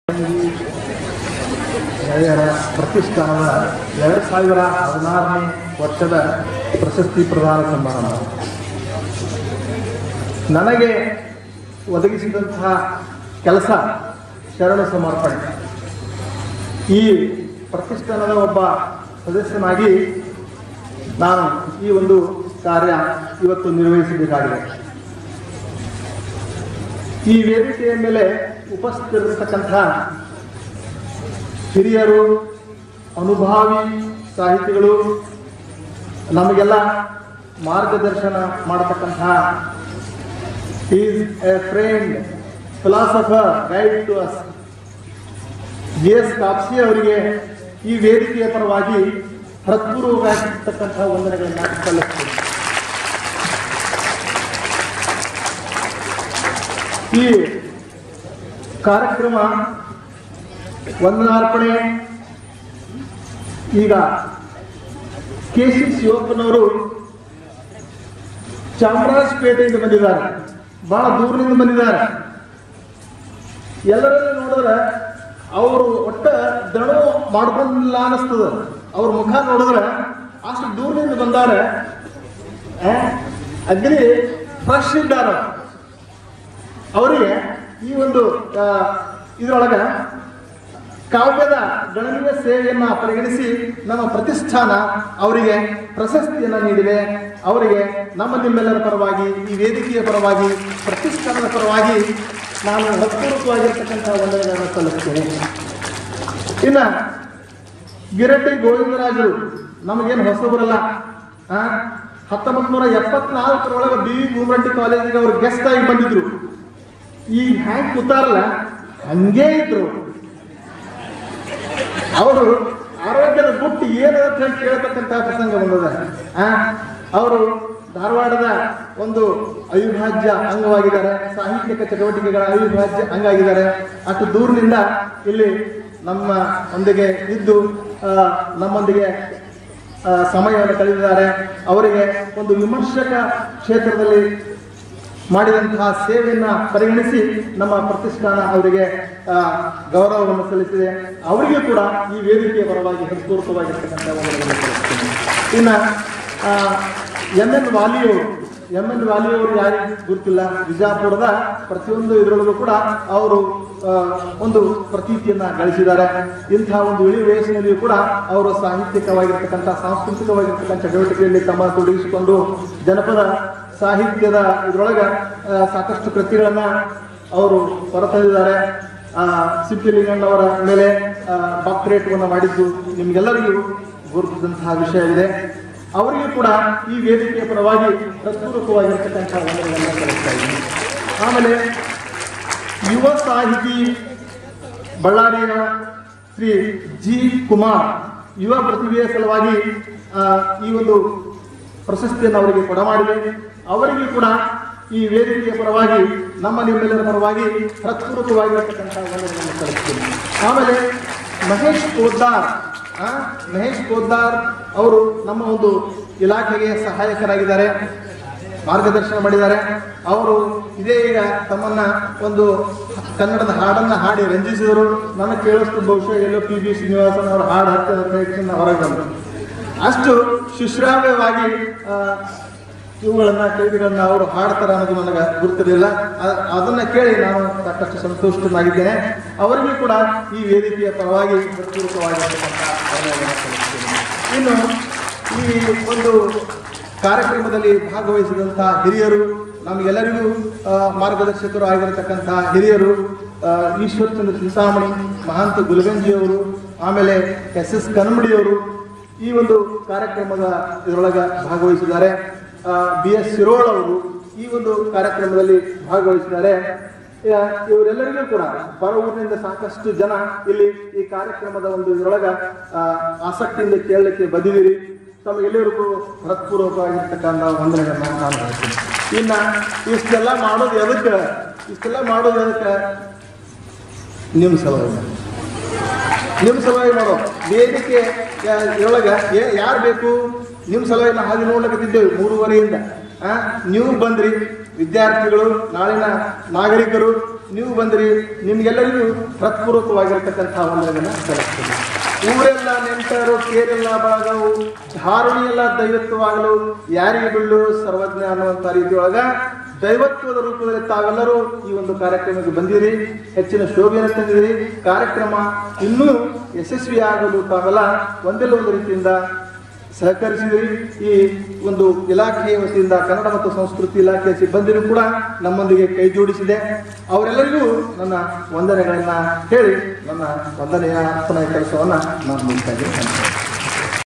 ಗೆಳೆಯರ ಪ್ರತಿಷ್ಠಾನದ ಎರಡು ಸಾವಿರ ಹದಿನಾರನೇ ವರ್ಷದ ಪ್ರಶಸ್ತಿ ಪ್ರದಾನ ಸಮಾರಂಭ ನನಗೆ ಒದಗಿಸಿದಂತಹ ಕೆಲಸ ಶರಣ ಸಮರ್ಪಣೆ ಈ ಪ್ರತಿಷ್ಠಾನದ ಒಬ್ಬ ಸದಸ್ಯನಾಗಿ ನಾನು ಈ ಒಂದು ಕಾರ್ಯ ಇವತ್ತು ನಿರ್ವಹಿಸಬೇಕಾಗಿದೆ ಈ ವೇದಿಕೆಯ ಮೇಲೆ ಉಪಸ್ಥಿತರಿರತಕ್ಕಂಥ ಹಿರಿಯರು ಅನುಭಾವಿ ಸಾಹಿತಿಗಳು ನಮಗೆಲ್ಲ ಮಾರ್ಗದರ್ಶನ ಮಾಡತಕ್ಕಂಥ is a friend philosopher guide to us G S Kapsi ಅವರಿಗೆ ಈ ವೇದಿಕೆಯ ಪರವಾಗಿ ಹೃತ್ಪೂರ್ವವಾಗಿರ್ತಕ್ಕಂಥ ವಂದನೆಗಳನ್ನು ಸಲ್ಲಿಸ್ತೀನಿ ಈ ಕಾರ್ಯಕ್ರಮ ವಂದನಾರ್ಪಣೆ ಈಗ ಕೆ ಸಿ ಶಿವಪ್ಪನವರು ಚಾಮರಾಜಪೇಟೆಯಿಂದ ಬಂದಿದ್ದಾರೆ ಬಹಳ ದೂರದಿಂದ ಬಂದಿದ್ದಾರೆ ಎಲ್ಲರನ್ನು ನೋಡಿದ್ರೆ ಅವರು ಒಟ್ಟ ದಣು ಮಾಡ್ಕೊಂಡಿಲ್ಲ ಅನಿಸ್ತದ ಅವ್ರ ಮುಖ ನೋಡಿದ್ರೆ ಅಷ್ಟು ದೂರದಿಂದ ಬಂದಾರೆ ಆ, ಅಗ್ನಿ ಫ್ರೆಶ್ ಇದ್ದಾರೆ ಅವರಿಗೆ ಈ ಒಂದು ಆ, ಇದ್ರೊಳಗ ಕಾವ್ಯದ ಗಣನೀಯ ಸೇವೆಯನ್ನ ಪರಿಗಣಿಸಿ ನಮ್ಮ ಪ್ರತಿಷ್ಠಾನ ಅವರಿಗೆ ಪ್ರಶಸ್ತಿಯನ್ನ ನೀಡಿದೆ ಅವರಿಗೆ ನಮ್ಮ ನಿಮ್ಮೆಲ್ಲರ ಪರವಾಗಿ ಈ ವೇದಿಕೆಯ ಪರವಾಗಿ ಪ್ರತಿಷ್ಠಾನದ ಪರವಾಗಿ ನಾನು ಹೃತ್ಪೂರ್ವಕವಾಗಿರ್ತಕ್ಕಂಥ ವಂದನೆಗಳನ್ನು ಸಲ್ಲಿಸ್ತೇನೆ ಇನ್ನ ಗಿರಟ್ಟಿ ಗೋವಿಂದರಾಜರು ನಮಗೇನು ಹೊಸಬರಲ್ಲ ಆ ಹತ್ತೊಂಬತ್ತು ನೂರ ಎಪ್ಪತ್ನಾಲ್ಕರೊಳಗೆ ಬಿ ವಿ ಗುಮ್ರಟ್ಟಿ ಕಾಲೇಜಿಗೆ ಅವರು ಗೆಸ್ಟ್ ಆಗಿ ಬಂದಿದ್ರು ಈ ಹ್ಯಾಂಗ್ ಕೂತಾರಲ್ಲ ಹಂಗೇ ಇದ್ರು ಅವರು ಆರೋಗ್ಯದ ಗುಟ್ಟು ಏನು ಅಂತ ಹೇಳಿ ಕೇಳತಕ್ಕಂತ ಪ್ರಸಂಗ ಬಂದದ ಆ ಅವರು ಧಾರವಾಡದ ಒಂದು ಅವಿಭಾಜ್ಯ ಅಂಗವಾಗಿದ್ದಾರೆ ಸಾಹಿತ್ಯಿಕ ಚಟುವಟಿಕೆಗಳ ಅವಿಭಾಜ್ಯ ಅಂಗಾಗಿದ್ದಾರೆ ಅಷ್ಟು ದೂರದಿಂದ ಇಲ್ಲಿ ನಮ್ಮ ಒಂದಿಗೆ ಇದ್ದು ಆ, ನಮ್ಮೊಂದಿಗೆ ಆ, ಸಮಯವನ್ನು ಕಳೆದಿದ್ದಾರೆ ಅವರಿಗೆ ಒಂದು ವಿಮರ್ಶಕ ಕ್ಷೇತ್ರದಲ್ಲಿ ಮಾಡಿದಂತಹ ಸೇವೆಯನ್ನ ಪರಿಗಣಿಸಿ ನಮ್ಮ ಪ್ರತಿಷ್ಠಾನ ಅವರಿಗೆ ಆ, ಗೌರವವನ್ನು ಸಲ್ಲಿಸಿದೆ ಅವರಿಗೂ ಕೂಡ ಈ ವೇದಿಕೆಯ ಪರವಾಗಿ ಹೃತ್ಪೂರ್ವಕವಾಗಿರ್ತಕ್ಕಂಥ ವಂದನೆಗಳನ್ನು ಸಲ್ಲಿಸ್ತೀನಿ ಇನ್ನ ಎಂ ಎನ್ ವಾಲಿಯವರು ಎಂ ಎನ್ ವಾಲಿಯವರು ಯಾರಿಗೂ ಗೊತ್ತಿಲ್ಲ ವಿಜಾಪುರದ ಪ್ರತಿಯೊಂದು ಇದರೊಳಗೂ ಕೂಡ ಅವರು ಆ, ಒಂದು ಪ್ರತೀತಿಯನ್ನ ಗಳಿಸಿದ್ದಾರೆ ಇಂತಹ ಒಂದು ಇಳಿ ವಯಸ್ಸಿನಲ್ಲಿಯೂ ಕೂಡ ಅವರು ಸಾಹಿತ್ಯಿಕವಾಗಿರ್ತಕ್ಕಂಥ ಸಾಂಸ್ಕೃತಿಕವಾಗಿರ್ತಕ್ಕಂಥ ಚಟುವಟಿಕೆಯಲ್ಲಿ ತಮ್ಮ ತೊಡಗಿಸಿಕೊಂಡು ಜನಪದ ಸಾಹಿತ್ಯದ ಇದ್ರೊಳಗ ಆ, ಸಾಕಷ್ಟು ಕೃತಿಗಳನ್ನ ಅವರು ಹೊರತಂದಿದ್ದಾರೆ ಆ, ಸಿದ್ಧಲಿಂಗಣ್ಣವರ ಮೇಲೆ ಡಾಕ್ಟರೇಟ್ವನ್ನು ಮಾಡಿದ್ದು ನಿಮ್ಗೆಲ್ಲರಿಗೂ ಗುರುತಿಸಿದಂತಹ ವಿಷಯವಿದೆ ಅವರಿಗೂ ಕೂಡ ಈ ವೇದಿಕೆಯ ಪರವಾಗಿ ಹೃತ್ಪೂರ್ವಕವಾಗಿರ್ತಕ್ಕಂಥ ವಂದನೆಗಳನ್ನು ಸಲ್ಲಿಸ್ತಾ ಇದ್ದೀನಿ ಆಮೇಲೆ ಯುವ ಸಾಹಿತಿ ಬಳ್ಳಾರಿಯ ಶ್ರೀ ಜಿ ಕುಮಾರ್ ಯುವ ಪ್ರತಿಭೆಯ ಸಲುವಾಗಿ ಆ, ಈ ಒಂದು ಪ್ರಶಸ್ತಿಯನ್ನು ಅವರಿಗೆ ಕೊಡಮಾಡಿದೆ ಅವರಿಗೂ ಕೂಡ ಈ ವೇದಿಕೆಯ ಪರವಾಗಿ ನಮ್ಮ ನಿಮ್ಮೆಲ್ಲರ ಪರವಾಗಿ ಹೃತ್ಪೂರ್ವಕವಾಗಿರತಕ್ಕಂಥ ವಂದನೆಗಳನ್ನು ಸಲ್ಲಿಸ್ತೀನಿ ಆಮೇಲೆ ಮಹೇಶ್ ಪೋದ್ದಾರ್ ಆ, ಮಹೇಶ್ ಪೋದ್ದಾರ್ ಅವರು ನಮ್ಮ ಒಂದು ಇಲಾಖೆಗೆ ಸಹಾಯಕರಾಗಿದ್ದಾರೆ ಮಾರ್ಗದರ್ಶನ ಮಾಡಿದ್ದಾರೆ ಅವರು ಇದೇ ಈಗ ತಮ್ಮನ್ನ ಒಂದು ಕನ್ನಡದ ಹಾಡನ್ನ ಹಾಡಿ ರಂಜಿಸಿದರು ನನ್ನ ಕೇಳಿಸ್ತು ಬಹುಶಃ ಎಲ್ಲೋ ಪಿ ಬಿ ಶ್ರೀನಿವಾಸನ್ ಅವರ ಹಾಡು ಹತ್ತಿರ ಪ್ರಯತ್ನ ಹೊರಗೆ ಬಂದರು ಅಷ್ಟು ಸುಶ್ರಾವ್ಯವಾಗಿ ಆ, ಇವುಗಳನ್ನ ಕವಿತೆಗಳನ್ನ ಅವರು ಹಾಡ್ತಾರೆ ಅನ್ನೋದು ನನಗೆ ಗುರುತಿರಲಿಲ್ಲ ಅ- ಅದನ್ನ ಕೇಳಿ ನಾನು ಸಾಕಷ್ಟು ಸಂತುಷ್ಟನಾಗಿದ್ದೇನೆ ಅವರಿಗೂ ಕೂಡ ಈ ವೇದಿಕೆಯ ಪರವಾಗಿ ಹೃತ್ಪೂರ್ವಕವಾಗಿರ್ತಕ್ಕಂಥ ವಂದನೆಗಳನ್ನು ಸಲ್ಲಿಸುತ್ತೇನೆ. ಇನ್ನು ಈ ಒಂದು ಕಾರ್ಯಕ್ರಮದಲ್ಲಿ ಭಾಗವಹಿಸಿದಂತಹ ಹಿರಿಯರು ನಮಗೆಲ್ಲರಿಗೂ ಆ, ಮಾರ್ಗದರ್ಶಕರು ಆಗಿರತಕ್ಕಂಥ ಹಿರಿಯರು ಆ, ಈಶ್ವರಚಂದ್ರ ಚಿಂತಾಮಣಿ ಮಹಾಂತ ಗುಲಗಂಜಿಯವರು ಆಮೇಲೆ ಎಸ್ ಎಸ್ ಕನ್ಮಡಿಯವರು ಈ ಒಂದು ಕಾರ್ಯಕ್ರಮದ ಇದರೊಳಗೆ ಭಾಗವಹಿಸಿದ್ದಾರೆ ಬಿ ಎಸ್ ಶಿರೋಳ್ ಅವರು ಈ ಒಂದು ಕಾರ್ಯಕ್ರಮದಲ್ಲಿ ಭಾಗವಹಿಸಿದ್ದಾರೆ ಆ, ಇವರೆಲ್ಲರಿಗೂ ಕೂಡ ಹೊರ ಊರಿನಿಂದ ಸಾಕಷ್ಟು ಜನ ಇಲ್ಲಿ ಈ ಕಾರ್ಯಕ್ರಮದ ಒಂದು ಇದರೊಳಗ ಆ, ಆಸಕ್ತಿಯಿಂದ ಕೇಳಲಿಕ್ಕೆ ಬಂದಿದ್ದೀರಿ ತಮಗೆಲ್ಲರಿಗೂ ಹೃತ್ಪೂರ್ವಕವಾಗಿರ್ತಕ್ಕಂಥ ವಂದನೆಗಳನ್ನ ನಾನು ಹೇಳ್ತೀನಿ ಇನ್ನ ಇಷ್ಟೆಲ್ಲ ಮಾಡೋದು ಎದಕ್ಕೆ ಇಷ್ಟೆಲ್ಲ ಮಾಡೋದು ಎದಕ್ಕೆ ನಿಮ್ಮ ಸಲುವಾಗಿ ನಿಮ್ಮ ಸಲುವಾಗಿ ಮಾಡೋ ವೇದಿಕೆ ಒಳಗ ಯಾರು ಬೇಕು ನಿಮ್ಮ ಸಲುವಾಗಿ ನಾವು ಹಾಗೆ ನೋಡ್ಲಿಕ್ಕಿದ್ದೇವೆ ಮೂರುವರೆಯಿಂದ ಆ, ನೀವು ಬಂದ್ರಿ ವಿದ್ಯಾರ್ಥಿಗಳು ನಾಳಿನ ನಾಗರಿಕರು ನೀವು ಬಂದ್ರಿ ನಿಮ್ಗೆಲ್ಲರಿಗೂ ಹೃತ್ಪೂರ್ವಕವಾಗಿರ್ತಕ್ಕಂಥ ವಂದನೆಗಳನ್ನ ಸಲ್ಲಿಸ್ತೀನಿ ಊರೆಲ್ಲ ನೆಂಟರು ಕೇರೆಲ್ಲ ಬಳಗವು ಧಾರುಣಿಯೆಲ್ಲ ದೈವತ್ವವಾಗಲು ಯಾರಿಗೆ ಬೀಳು ಸರ್ವಜ್ಞ ಅನ್ನುವಂಥ ರೀತಿಯೊಳಗ ದೈವತ್ವದ ರೂಪದಲ್ಲಿ ತಾವೆಲ್ಲರೂ ಈ ಒಂದು ಕಾರ್ಯಕ್ರಮಕ್ಕೆ ಬಂದಿರಿ ಹೆಚ್ಚಿನ ಶೋಭೆಯನ್ನು ತಂದಿರಿ ಕಾರ್ಯಕ್ರಮ ಇನ್ನೂ ಯಶಸ್ವಿಯಾಗಲು ತಾವೆಲ್ಲ ಒಂದಲ್ಲ ಒಂದು ರೀತಿಯಿಂದ ಸಹಕರಿಸಿದಿರಿ ಈ ಒಂದು ಇಲಾಖೆಯ ವತಿಯಿಂದ ಕನ್ನಡ ಮತ್ತು ಸಂಸ್ಕೃತಿ ಇಲಾಖೆಯ ಸಿಬ್ಬಂದಿರು ಕೂಡ ನಮ್ಮೊಂದಿಗೆ ಕೈ ಜೋಡಿಸಿದೆ ಅವರೆಲ್ಲರಿಗೂ ನನ್ನ ವಂದನೆಗಳನ್ನ ಹೇಳಿ ನನ್ನ ವಂದನೆಯ ಅರ್ಪಣೆಯ ಕೆಲಸವನ್ನ ನಾನು ಮುಗಿಸ್ತಾ ಇದ್ದೀನಿ